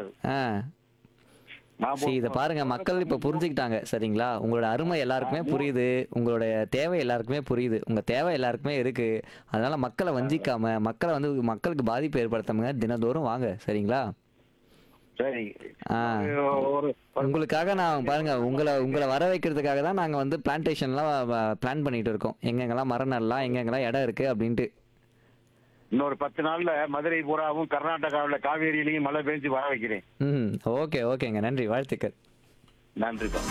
கிடையாது ஆ நான் சரி இதை பாருங்க மக்கள் இப்போ புரிஞ்சுக்கிட்டாங்க சரிங்களா உங்களோட அருமை எல்லாருக்குமே புரியுது உங்களுடைய தேவை எல்லாருக்குமே புரியுது உங்க தேவை எல்லாருக்குமே இருக்கு அதனால மக்களை வஞ்சிக்காம மக்களை வந்து மக்களுக்கு பாதிப்பு ஏற்படுத்தாமங்க தினந்தோறும் வாங்க சரிங்களா சரி ஆ. ஒரு ஒரு உங்களுக்காக நான் பாருங்க உங்களை உங்களை வர வைக்கிறதுக்காக தான் நாங்க வந்து பிளான்டேஷன்லாம் பிளான் பண்ணிட்டு இருக்கோம் எங்கெங்கெல்லாம் மரம் நடலாம் எங்கெங்கெல்லாம் இடம் இருக்கு அப்படின்ட்டு இன்னொரு பத்து நாள்ல மதுரை பூராவும் கர்நாடகாவுல காவேரியிலையும் மழை பெஞ்சு வர வைக்கிறேன் ம் ஓகே ஓகேங்க நன்றி வாழ்த்துக்கள் நன்றிப்பா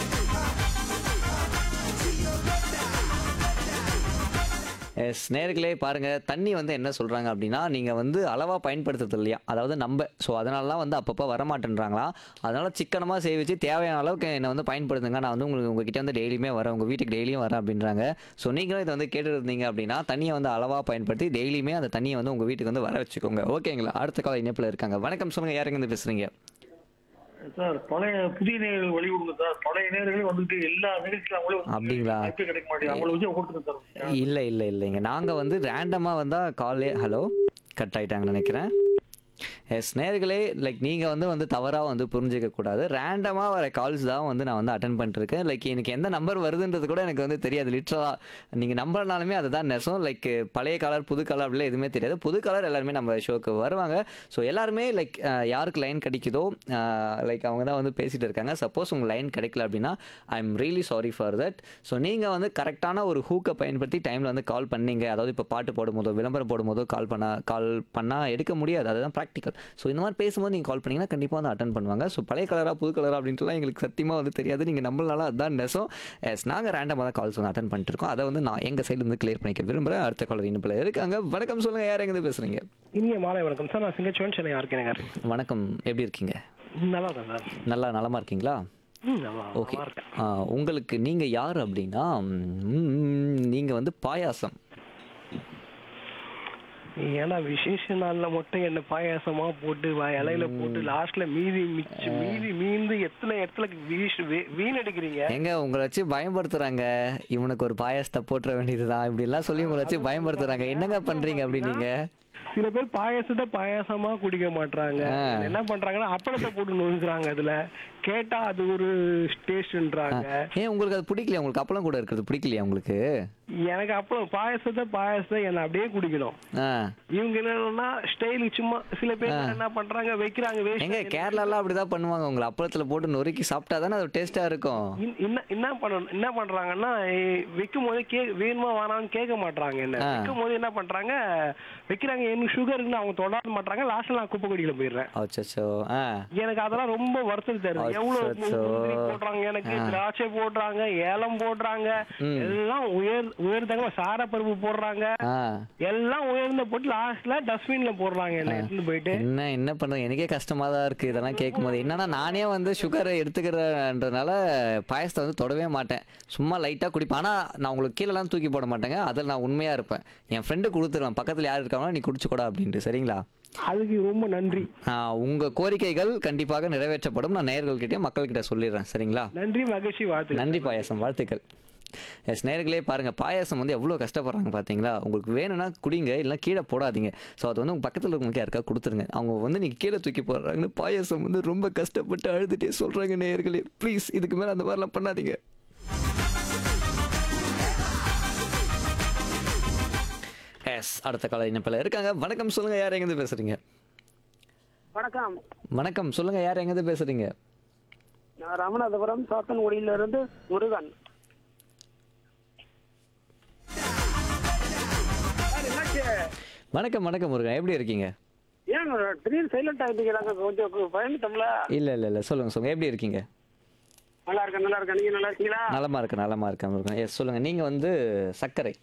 எஸ் நேர்களே பாருங்க தண்ணி வந்து என்ன சொல்றாங்க அப்படின்னா நீங்க வந்து அளவா பயன்படுத்துறது இல்லையா அதாவது நம்ம ஸோ அதனாலலாம் வந்து அப்பப்போ வரமாட்டேன்றாங்களா அதனால சிக்கனமா சேவிச்சு தேவையான அளவுக்கு என்னை வந்து பயன்படுத்துங்க நான் வந்து உங்களுக்கு உங்ககிட்ட வந்து டெய்லியுமே வரேன் உங்க வீட்டுக்கு டெய்லியும் வரேன் அப்படின்றாங்க ஸோ நீங்களும் இதை வந்து கேட்டு இருந்தீங்க அப்படின்னா தண்ணியை வந்து அளவா பயன்படுத்தி டெய்லியுமே அந்த தண்ணியை வந்து உங்க வீட்டுக்கு வந்து வர வச்சுக்கோங்க ஓகேங்களா அடுத்த கால இணைப்பில் இருக்காங்க வணக்கம் சொல்லுங்க யாருங்க இருந்து பேசுறீங்க சார் பழைய புதிய நேர்கள் வெளியிடுங்க சார் பழைய நேர்களே வந்துட்டு எல்லா நிகழ்ச்சியும் அவங்களே வந்து அப்படிங்களா? வாய்ப்பே கிடைக்க மாட்டேங்குது அவங்கள வச்சு கொடுத்துருங்க சார் இல்லை இல்லை இல்லைங்க நாங்கள் வந்து ரேண்டமாக வந்தால் காலே ஹலோ கட் ஆயிட்டாங்கன்னு நினைக்கிறேன் எஸ் நேர்களே லைக் நீங்கள் வந்து வந்து தவறாக வந்து புரிஞ்சிக்க கூடாது ரேண்டமாக வர கால்ஸ் தான் வந்து நான் வந்து அட்டன் பண்ணிட்டுருக்கேன் லைக் எனக்கு எந்த நம்பர் வருதுன்றது கூட எனக்கு வந்து தெரியாது லிட்ரலாக நீங்கள் நம்பர்னாலுமே அதுதான் நெசம் லைக் பழைய கலர் புது கலர் அப்படிலாம் எதுவுமே தெரியாது புது கலர் எல்லாருமே நம்ம ஷோக்கு வருவாங்க ஸோ எல்லாருமே லைக் யாருக்கு லைன் கிடைக்குதோ லைக் அவங்க தான் வந்து பேசிட்டு இருக்காங்க சப்போஸ் உங்கள் லைன் கிடைக்கல அப்படின்னா I am really sorry for that so நீங்கள் வந்து கரெக்டான ஒரு ஹூக்கை பயன்படுத்தி டைமில் வந்து கால் பண்ணீங்க அதாவது இப்போ பாட்டு போடும்போதோ விளம்பரம் போடும்போதோ கால் பண்ண கால் பண்ணால் எடுக்க முடியாது அதுதான் ப்ராக்டிக்கல் ஸோ இந்த மாதிரி பேசும்போது நீங்கள் கால் பண்ணீங்கன்னா கண்டிப்பாக வந்து அட்டன் பண்ணுவாங்க ஸோ பழைய கலராக புது கலரா அப்படின்ட்டுலாம் எங்களுக்கு சத்தியமாக வந்து தெரியாது நீங்கள் நம்மளால அதுதான் நெசம் எஸ் நாங்கள் ரேண்டமாக தான் கால்ஸ் வந்து அட்டன் பண்ணிட்டு இருக்கோம் அதை வந்து நான் எங்கள் சைடு வந்து கிளியர் பண்ணிக்க விரும்புகிறேன் அடுத்த காலர் இனிப்பில் இருக்காங்க வணக்கம் சொல்லுங்கள் யார் எங்கேருந்து பேசுகிறீங்க இனிய மாலை வணக்கம் சார் நான் சிங்கச்சுவன் சென்னை இருக்கேன் நகர் வணக்கம் எப்படி இருக்கீங்க நல்லா இருக்கேன் சார் நல்லா நலமா இருக்கீங்களா ம் நல்லா ஓகே நல்லா இருக்கேன் ஆ, உங்களுக்கு நீங்க யார் அப்படின்னா ம், நீங்க வந்து பாயாசம் ஏன்னா விசேஷ நாள்ல மட்டும் என்ன பாயாசமா போட்டு வா- இலையில போட்டு லாஸ்ட்ல மீதி மிச்சு மீதி மீந்து எத்தனை இடத்துல வீஷ் வீ- வீணடிக்கிறீங்க எங்க உங்களை வச்சு பயன்படுத்துறாங்க இவனுக்கு ஒரு பாயாசத்தை போட்டுற வேண்டியதுதான் இப்படி எல்லாம் சொல்லி உங்களை வச்சு பயன்படுத்துறாங்க என்னங்க பண்றீங்க அப்படி நீங்க சில பேர் பாயாசத்தை பாயாசமா குடிக்க மாட்டாங்க ஆ. என்ன பண்றாங்கன்னா அப்பளத்தை போட்டு நொறுக்குறாங்க அதுல கேட்டா அது ஒரு டேஸ்ட்ன்றாங்க ஏன் உங்களுக்கு அது பிடிக்கலையா உங்களுக்கு அப்பளம் கூட இருக்கிறது பிடிக்கலையா உங்களுக்கு எனக்கு அப்பளம் பாயாசத்தை பாயாசத்தை என்ன அப்படியே குடிக்கணும் ஆ இவங்க என்னன்னா ஸ்டைல் சும்மா சில பேர் என்ன பண்றாங்க வைக்கிறாங்க எங்க வேஸ்ட் கேரளாலாம் அப்படிதான் பண்ணுவாங்க உங்களை அப்பளத்துல போட்டு நொறுக்கி சாப்பிட்டா தானே அது டேஸ்டா இருக்கும் என்ன என்ன பண்ணணும் என்ன பண்றாங்கன்னா ஏய், வைக்கும் போதே கே வேணுமா வேணாம்னு கேட்க மாட்டாங்க என்ன ஆ. வைக்கும் போது என்ன பண்றாங்க வைக்கிறாங்க எனக்கு சுகர் இருக்குன்னு அவங்க தொடாத மாட்டாங்க லாஸ்ட்ல நான் குப்பை கொடியில போயிடுறேன் அச்சோ ஆ எனக்கு அதெல்லாம் ரொம்ப வருத்தம் தருது எவ்வளவு அச்சச்சோ. முந்திரி போடுறாங்க எனக்கு திராட்சை போடுறாங்க ஏலம் போடுறாங்க எல்லாம் உயர் உயர்ந்தங்க சாரப்பருப்பு போடுறாங்க ஆ எல்லாம் உயர்ந்த போட்டு லாஸ்ட்ல டஸ்ட்பின்ல போடுறாங்க என்ன எடுத்துட்டு போயிட்டு என்ன என்ன பண்றது எனக்கே கஷ்டமா தான் இருக்கு இதெல்லாம் கேட்கும்போது என்னன்னா நானே வந்து சுகரை எடுத்துக்கிறன்றதுனால பாயசத்தை வந்து தொடவே மாட்டேன் சும்மா லைட்டா குடிப்பேன் ஆனா நான் உங்களுக்கு கீழெல்லாம் தூக்கி போட மாட்டேங்க அதில் நான் உண்மையா இருப்பேன் என் ஃப்ரெண்டு கொடுத்துருவேன் பக்கத்துல யார் இருக்காங்களோ நீ குடிச்சுக்கூடா அப்படின்ட்டு சரிங்களா அதுக்கு ரொம்ப நன்றி ஆஹ் உங்க கோரிக்கைகள் கண்டிப்பாக நிறைவேற்றப்படும் நான் நேயர்கள்கிட்டயும் மக்கள்கிட்ட சொல்லிடுறேன் சரிங்களா நன்றி மகிழ்ச்சி வாழ்த்து நன்றி பாயாசம் வாழ்த்துக்கள் எஸ் நேர்களே பாருங்க பாயாசம் வந்து எவ்வளோ கஷ்டப்படுறாங்க பார்த்தீங்களா உங்களுக்கு வேணும்னா குடிங்க இல்லை கீழே போடாதீங்க ஸோ அது வந்து உங்க பக்கத்தில் இருக்கவங்களுக்கு யாருக்கா கொடுத்துருங்க அவங்க வந்து நீங்கள் கீழே தூக்கி போடுறாங்கன்னு பாயாசம் வந்து ரொம்ப கஷ்டப்பட்டு அழுதுட்டே சொல்கிறாங்க நேயர்களே ப்ளீஸ் இதுக்கு மேலே அந்த மாதிரிலாம் பண்ணாதீங்க எஸ் அடுத்த கால இணைப்பில் இருக்காங்க வணக்கம் சொல்லுங்க யார் எங்கேருந்து பேசுறீங்க வணக்கம் வணக்கம் சொல்லுங்க யார் எங்கேருந்து பேசுறீங்க நான் ராமநாதபுரம் சாத்தன்குடியில இருந்து முருகன் சார், என்னாச்சு? வணக்கம் வணக்கம் முருகன் எப்படி இருக்கீங்க ஏன் திடீர்னு சைலண்ட் ஆகிட்டீங்க கொஞ்சம் பயந்துட்டோம்ல இல்லை இல்லை இல்லை சொல்லுங்க சொல்லுங்க எப்படி இருக்கீங்க நல்லா இருக்கேன் நல்லா இருக்கேன் நீங்க நல்லா இருக்கீங்களா நலமா இருக்கு நலமா இருக்கேன் முருகன் எஸ் சொல்லுங்க நீங்க வந்து சர்க்கரை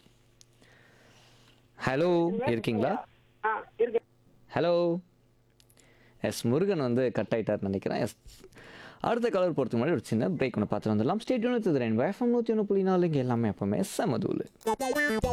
ஹலோ இருக்கீங்களா ஆ இருக்கு ஹலோ எஸ் முருகன் வந்து கட் ஆயிட்டார்னு நினைக்கிறேன் எஸ் அடுத்த கலர் பொறுத்த முன்னாடி ஒரு சின்ன பிரேக் ஒன்று பார்த்து வந்துடலாம் ஸ்டேட் யூனிட் ரெண்டு எஃப்எம் நூற்றி ஒன்று புள்ளி நாலு இங்கே எல்லாமே எப்பவுமே செமதூள்